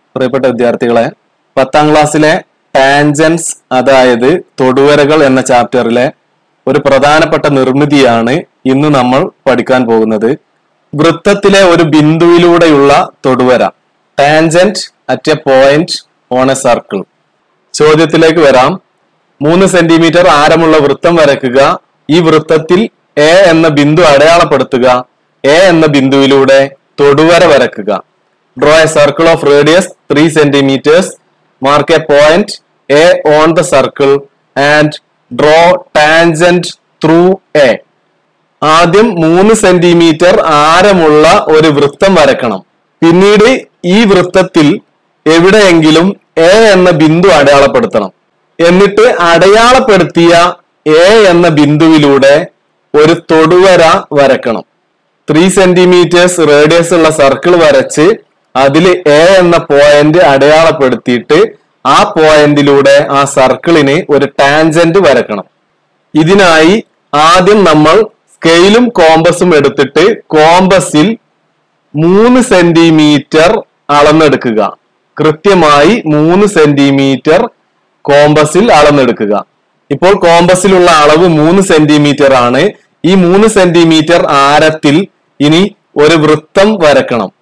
പ്രിയപ്പെട്ട വിദ്യാർത്ഥികളെ പത്താം ക്ലാസ്സിലെ ടാൻജൻസ് അതായത് തൊടുവരകൾ എന്ന ചാപ്റ്ററിലെ ഒരു പ്രധാനപ്പെട്ട നിർമ്മിതിയാണ് ഇന്ന് നമ്മൾ പഠിക്കാൻ പോകുന്നത് വൃത്തത്തിലെ ഒരു ബിന്ദുവിലൂടെയുള്ള തൊടുവര tangent at a point on a circle ചോദ്യത്തിലേക്ക് വരാം മൂന്ന് സെന്റിമീറ്റർ ആരമുള്ള വൃത്തം വരയ്ക്കുക ഈ വൃത്തത്തിൽ എ എന്ന ബിന്ദു അടയാളപ്പെടുത്തുക എ എന്ന ബിന്ദുവിലൂടെ തൊടുവര വരയ്ക്കുക draw a circle of radius three centimetres mark a point A on the circle and draw tangent through A ആദ്യം മൂന്ന് സെന്റിമീറ്റർ ആരമുള്ള ഒരു വൃത്തം വരക്കണം പിന്നീട് ഈ വൃത്തത്തിൽ എവിടെയെങ്കിലും എ എന്ന ബിന്ദു അടയാളപ്പെടുത്തണം എന്നിട്ട് അടയാളപ്പെടുത്തിയ എ എന്ന ബിന്ദുവിലൂടെ ഒരു തൊടുവര വരക്കണം ത്രീ സെന്റിമീറ്റേഴ്സ് റേഡിയസ് ഉള്ള സർക്കിൾ വരച്ച് അതിൽ എ എന്ന പോയിന്റ് അടയാളപ്പെടുത്തിയിട്ട് ആ പോയിന്റിലൂടെ ആ സർക്കിളിന് ഒരു ടാൻജന്റ് വരക്കണം ഇതിനായി ആദ്യം നമ്മൾ സ്കെയിലും കോമ്പസും എടുത്തിട്ട് കോമ്പസിൽ മൂന്ന് സെന്റിമീറ്റർ അളന്നെടുക്കുക കൃത്യമായി മൂന്ന് സെന്റിമീറ്റർ കോമ്പസിൽ അളന്നെടുക്കുക ഇപ്പോൾ കോമ്പസിലുള്ള അളവ് മൂന്ന് സെന്റിമീറ്റർ ആണ് ഈ മൂന്ന് സെന്റിമീറ്റർ ആരത്തിൽ ഇനി ഒരു വൃത്തം വരക്കണം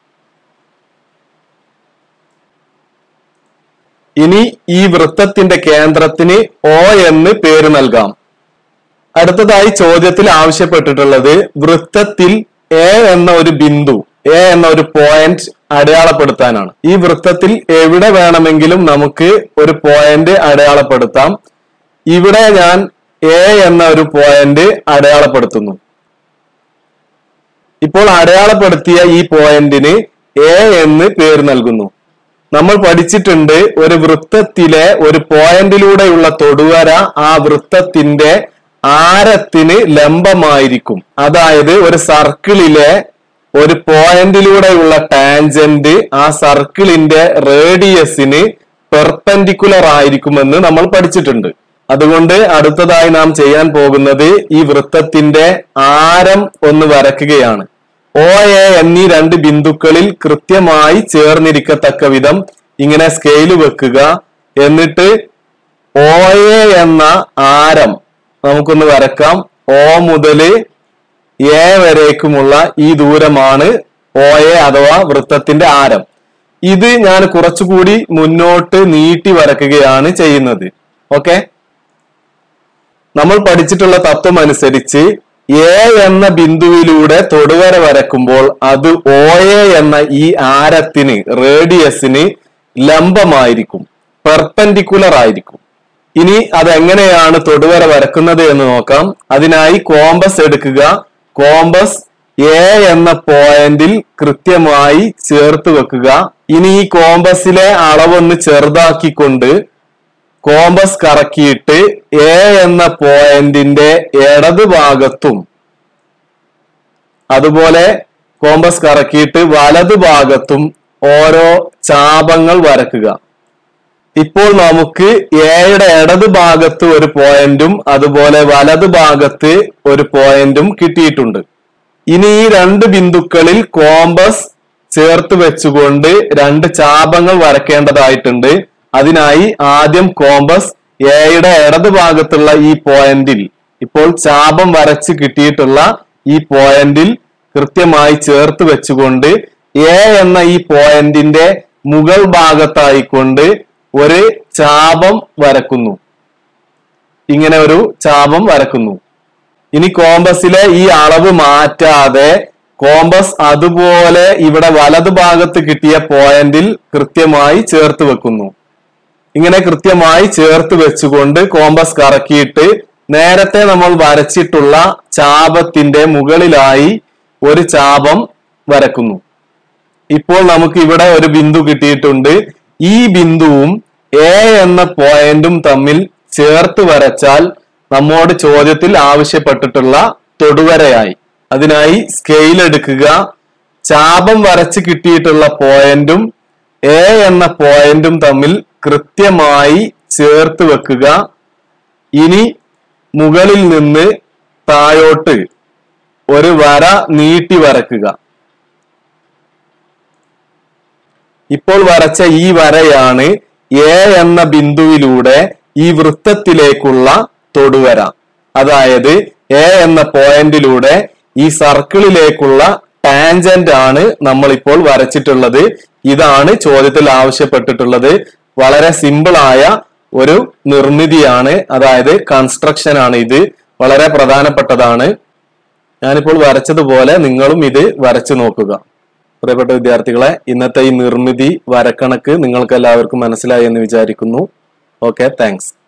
ഇനി ഈ വൃത്തത്തിന്റെ കേന്ദ്രത്തിന് ഒ എന്ന് പേര് നൽകാം അടുത്തതായി ചോദ്യത്തിൽ ആവശ്യപ്പെട്ടിട്ടുള്ളത് വൃത്തത്തിൽ എ എന്ന ഒരു ബിന്ദു എ എന്ന ഒരു പോയിന്റ് അടയാളപ്പെടുത്താനാണ് ഈ വൃത്തത്തിൽ എവിടെ വേണമെങ്കിലും നമുക്ക് ഒരു പോയിന്റ് അടയാളപ്പെടുത്താം ഇവിടെ ഞാൻ എ എന്ന ഒരു പോയിന്റ് അടയാളപ്പെടുത്തുന്നു ഇപ്പോൾ അടയാളപ്പെടുത്തിയ ഈ പോയിന്റിന് എ എന്ന് പേര് നൽകുന്നു നമ്മൾ പഠിച്ചിട്ടുണ്ട് ഒരു വൃത്തത്തിലെ ഒരു പോയിന്റിലൂടെയുള്ള തൊടുവര ആ വൃത്തത്തിന്റെ ആരത്തിന് ലംബമായിരിക്കും അതായത് ഒരു സർക്കിളിലെ ഒരു പോയിന്റിലൂടെയുള്ള ടാൻജന്റ് ആ സർക്കിളിന്റെ റേഡിയസിന് പെർപെൻഡിക്കുലർ ആയിരിക്കുമെന്ന് നമ്മൾ പഠിച്ചിട്ടുണ്ട് അതുകൊണ്ട് അടുത്തതായി നാം ചെയ്യാൻ പോകുന്നത് ഈ വൃത്തത്തിന്റെ ആരം ഒന്ന് വരയ്ക്കുകയാണ് ഒ എ എന്നീ രണ്ട് ബിന്ദുക്കളിൽ കൃത്യമായി ചേർന്നിരിക്കത്തക്ക വിധം ഇങ്ങനെ സ്കെയിൽ വെക്കുക എന്നിട്ട് ഒ എ എന്ന ആരം നമുക്കൊന്ന് വരക്കാം ഒ മുതല് എ വരേക്കുമുള്ള ഈ ദൂരമാണ് ഒ എ അഥവാ വൃത്തത്തിന്റെ ആരം ഇത് ഞാൻ കുറച്ചുകൂടി മുന്നോട്ട് നീട്ടി വരക്കുകയാണ് ചെയ്യുന്നത് ഓക്കെ നമ്മൾ പഠിച്ചിട്ടുള്ള തത്വം അനുസരിച്ച് എ എന്ന ബിന്ദുവിലൂടെ തൊടുവര വരക്കുമ്പോൾ അത് ഒ എ എന്ന ഈ ആരത്തിന് റേഡിയസിന് ലംബമായിരിക്കും പെർപെൻഡിക്കുലർ ആയിരിക്കും ഇനി അതെങ്ങനെയാണ് തൊടുവര വരക്കുന്നത് എന്ന് നോക്കാം അതിനായി കോമ്പസ് എടുക്കുക കോമ്പസ് എ എന്ന പോയിന്റിൽ കൃത്യമായി ചേർത്ത് വെക്കുക ഇനി ഈ കോമ്പസിലെ അളവൊന്ന് ചെറുതാക്കിക്കൊണ്ട് കോമ്പസ് കറക്കിയിട്ട് എ എന്ന പോയിന്റിന്റെ ഇടത് ഭാഗത്തും അതുപോലെ കോമ്പസ് കറക്കിയിട്ട് വലതു ഭാഗത്തും ഓരോ ചാപങ്ങൾ വരക്കുക ഇപ്പോൾ നമുക്ക് എയുടെ ഇടത് ഭാഗത്ത് ഒരു പോയിന്റും അതുപോലെ വലതു ഭാഗത്ത് ഒരു പോയിന്റും കിട്ടിയിട്ടുണ്ട് ഇനി ഈ രണ്ട് ബിന്ദുക്കളിൽ കോമ്പസ് ചേർത്ത് വെച്ചുകൊണ്ട് രണ്ട് ചാപങ്ങൾ വരക്കേണ്ടതായിട്ടുണ്ട് അതിനായി ആദ്യം കോമ്പസ് എയുടെ ഇടത് ഭാഗത്തുള്ള ഈ പോയിന്റിൽ ഇപ്പോൾ ചാപം വരച്ച് കിട്ടിയിട്ടുള്ള ഈ പോയിന്റിൽ കൃത്യമായി ചേർത്ത് വെച്ചുകൊണ്ട് എ എന്ന ഈ പോയിന്റിന്റെ മുകൾ ഭാഗത്തായിക്കൊണ്ട് ഒരു ചാപം വരക്കുന്നു ഇങ്ങനെ ഒരു ചാപം വരക്കുന്നു ഇനി കോമ്പസിലെ ഈ അളവ് മാറ്റാതെ കോമ്പസ് അതുപോലെ ഇവിടെ വലതു ഭാഗത്ത് കിട്ടിയ പോയിന്റിൽ കൃത്യമായി ചേർത്ത് വെക്കുന്നു ഇങ്ങനെ കൃത്യമായി ചേർത്ത് വെച്ചുകൊണ്ട് കോമ്പസ് കറക്കിയിട്ട് നേരത്തെ നമ്മൾ വരച്ചിട്ടുള്ള ചാപത്തിന്റെ മുകളിലായി ഒരു ചാപം വരക്കുന്നു ഇപ്പോൾ നമുക്ക് ഇവിടെ ഒരു ബിന്ദു കിട്ടിയിട്ടുണ്ട് ഈ ബിന്ദുവും എ എന്ന പോയിന്റും തമ്മിൽ ചേർത്ത് വരച്ചാൽ നമ്മോട് ചോദ്യത്തിൽ ആവശ്യപ്പെട്ടിട്ടുള്ള തൊടുവരയായി അതിനായി സ്കെയിൽ എടുക്കുക ചാപം വരച്ച് കിട്ടിയിട്ടുള്ള പോയിന്റും എ എന്ന പോയിന്റും തമ്മിൽ കൃത്യമായി ചേർത്ത് വെക്കുക ഇനി മുകളിൽ നിന്ന് താഴോട്ട് ഒരു വര നീട്ടി വരക്കുക ഇപ്പോൾ വരച്ച ഈ വരയാണ് എ എന്ന ബിന്ദുവിലൂടെ ഈ വൃത്തത്തിലേക്കുള്ള തൊടുവര അതായത് എ എന്ന പോയിന്റിലൂടെ ഈ സർക്കിളിലേക്കുള്ള ടാൻജന്റ് ആണ് നമ്മൾ ഇപ്പോൾ വരച്ചിട്ടുള്ളത് ഇതാണ് ചോദ്യത്തിൽ ആവശ്യപ്പെട്ടിട്ടുള്ളത് വളരെ സിമ്പിൾ ആയ ഒരു നിർമ്മിതിയാണ് അതായത് കൺസ്ട്രക്ഷൻ ആണ് ഇത് വളരെ പ്രധാനപ്പെട്ടതാണ് ഞാനിപ്പോൾ വരച്ചതുപോലെ നിങ്ങളും ഇത് വരച്ചു നോക്കുക പ്രിയപ്പെട്ട വിദ്യാർത്ഥികളെ ഇന്നത്തെ ഈ നിർമ്മിതി വരക്കണക്ക് നിങ്ങൾക്ക് എല്ലാവർക്കും മനസ്സിലായി എന്ന് വിചാരിക്കുന്നു ഓക്കെ താങ്ക്സ്